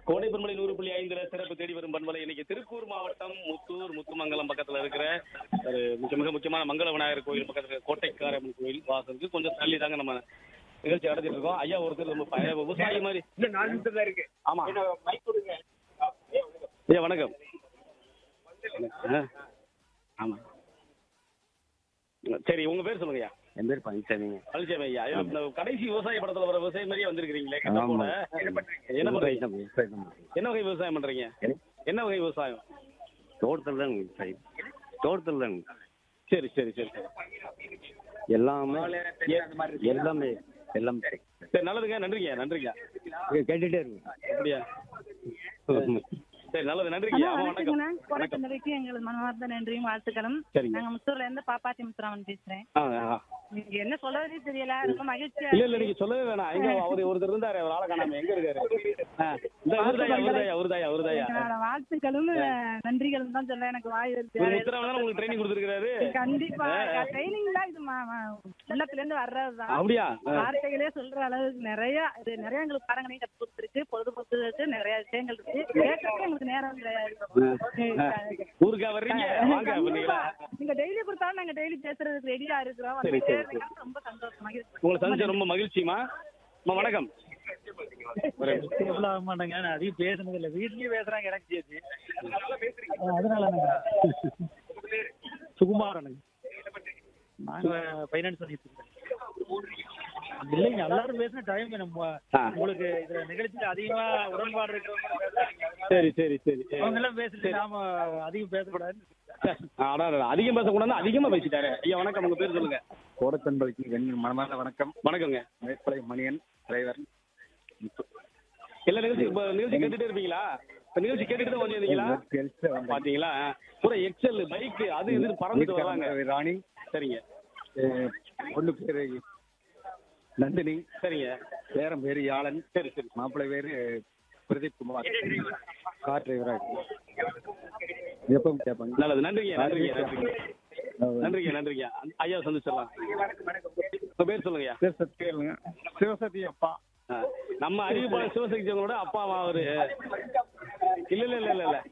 கோடை பண்பலை நூறு புள்ளி ஐந்துல சிறப்பு தேடி வரும் பண்பலை இன்னைக்கு திருப்பூர் மாவட்டம் முத்தூர் முத்துமங்கலம் பக்கத்துல இருக்கிற ஒரு மிக மிக முக்கியமான மங்கள விநாயகர் கோயில் பக்கத்துல இருக்கிற கோட்டைக்காரம்மன் கோயில் வாசலுக்கு கொஞ்சம் தள்ளி தாங்க நம்ம நிகழ்ச்சி நடத்திட்டு இருக்கோம் ஐயா ஒருத்தர் நம்ம பழைய விவசாயி மாதிரி இன்னும் நாலு நிமிஷம் தான் இருக்கு ஆமா என்ன மைக் கொடுங்க ஐயா வணக்கம் ஆ, ஆமா சரி உங்க பேர் சொல்லுங்க ஐயா என் பேர் பழனிசாமிங்க பழனிசாமி ஐயா ஐயா, இந்த கடைசி விவசாய படத்துல வர விவசாயி மாதிரியே வந்திருக்கிறீங்களே கட்டப்போட என்ன பண்றீங்க விவசாயம் தான். என்ன வகை விவசாயம் பண்றீங்க என்ன வகை விவசாயம் தோட்டத்தில் தான் விவசாயம் தோட்டத்தில் தான் சரி சரி சரி சரி எல்லாமே அந்த மாதிரி இருக்கு. எல்லாமே எல்லாமே சரி நல்லதுங்க நன்றிங்க நன்றிங்க கேட்டுட்டே இருக்கு அப்படியா சரி நல்லது நன்றிங்க ஹலோ ஆமா வணக்கம் வணக்கங்கண்ணா கோடைச்சந்தரைக்கு எங்களுக்கு மனமார்ந்த நன்றியும் வாழ்த்துக்களும் சரிங்க நாங்க முத்தூர்ல இருந்து பாப்பாத்தி முத்துராமன் பேசுறேன் ஆ, ஆ. நீங்க என்ன சொல்றதே தெரியல ரொம்ப மகிழ்ச்சியா இல்ல இல்ல நீங்க சொல்லவே வேணாம் எங்க அவரு ஒருத்தர் இருந்தாரு அவர் ஆளை காணாம எங்க இருக்காரு ஆ, இந்த அவருதாயா அவருதாயா அவருதாயா அவருதாயா என்னோட வாழ்த்துக்களும் நன்றிகளும் தான் சொல்ல எனக்கு வாய் வருது ஒரு முத்திராம தான் உங்களுக்கு ட்ரைனிங் கொடுத்துருக்காரு கண்டிப்பா ட்ரைனிங் தான் இது ம- ம- உள்ளத்துல இருந்து வர்றதுதான் அப்படியா ஆ. வார்த்தைகளே சொல்ற அளவுக்கு நிறைய இது நிறைய எங்களுக்கு பாடங்களையும் கத்து கொடுத்துருக்கு பொழுதுபோக்குறதுக்கு நிறைய விஷயங்கள் இருக்கு கேட்கறதுக்கு எங்களுக்கு நேரம் கிடையாது ஊருக்கா வர்றீங்க வாங்க பண்ணீங்களா நீங்க டெய்லி கொடுத்தாலும் நாங்க டெய்லி பேசுறதுக்கு ரெடியா இருக்கிறோம் சரி, வந்துட்டே சரி, இருந்தீங்கன்னா ரொம்ப சந்தோஷம் மகிழ்ச்சி உங்களை சந்திச்ச ரொம்ப மகிழ்ச்சிமா அம்மா வணக்கம் ஒரு நிமிஷம். எவ்வளவு ஆக மாட்டாங்க நான் அதிகம் பேசுனது இல்ல வீட்லயே பேசுறாங்க எனக்கு சேர்த்து அதனால சுகுமாரனுங்க நாங்க ஃபைனான்ஸ் பண்ணிட்டு இருக்கோம் இல்லைங்க எல்லாரும் பேசின டைம் நம்ம ஆ. உங்களுக்கு இதுல நிகழ்ச்சியில அதிகமா உடன்பாடு இருக்கிறவங்க சரி சரி சரி அவங்க எல்லாம் பேசல நாம அதிகம் பேசக்கூடாது அடா, அடா, அதிகம் பேசக்கூடாது அதிகமா பேசிட்டாரு ஐயா வணக்கம் உங்க பேர் சொல்லுங்க கோடத்தன்பளிக்கு என் மனமார்ந்த வணக்கம் வணக்கங்க மேற்பலை மணியன் டிரைவர் எல்லா நிகழ்ச்சி இப்ப நிகழ்ச்சி கேட்டுட்டே இருப்பீங்களா இப்ப நிகழ்ச்சி கேட்டுட்டு தான் வந்திருந்தீங்களா பாத்தீங்களா பூரா எக்ஸல் பைக் அது இது பறந்துட்டு வராங்க ராணி சரிங்க அஹ், பொண்ணு பேரு நந்தினி சரிங்க பேரன் பேரு யாழன் சரி சரி மாப்பிள்ளை பேரு பிரதீப் குமார் கார் டிரைவராக எப்பவும் கேட்பாங்க நல்லது நன்றிங்க நன்றிங்க நன்றிங்க நன்றிங்க நன்றிங்க ஐயா சந்திச்சிடலாம் உங்க பேர் சொல்லுங்க சிவசக்தி சிவசக்தி அப்பா நம்ம அறிவிப்பாளர் சிவசக்தி அவங்களோட அப்பாவா அவரு இல்ல இல்ல இல்ல இல்ல இல்ல